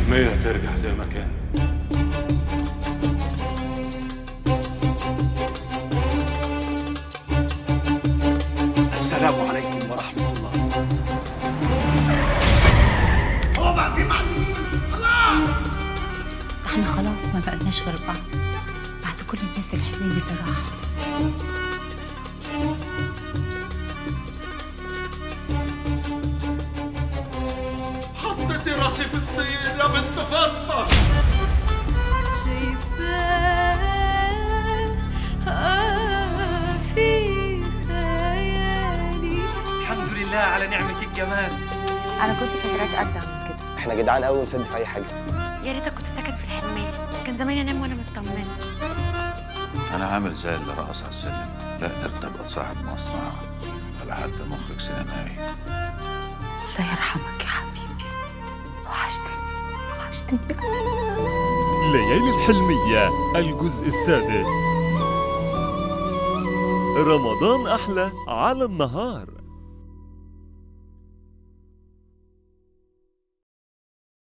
الحلمية هترجع زي ما كان السلام عليكم ورحمة الله احنا خلاص ما بقناش غير بعض بعد كل الناس الحلوين اللي راحوا حطيتي راسي في الطين يا بنت فاطمة الحمد لله على نعمة الجمال انا كنت فاكراك اجدع من كده احنا جدعان قوي ونسد في اي حاجه يا ريتك كنت ساكن في الحلمية كان زماني انام وانا مطمنة أنا عامل زي اللي رقص على السلم لا قدرت أبقى صاحب مصنع ولا حتى مخرج سينمائي الله يرحمك يا حبيبي وحشتني وحشتني ليالي الحلمية الجزء السادس رمضان أحلى على النهار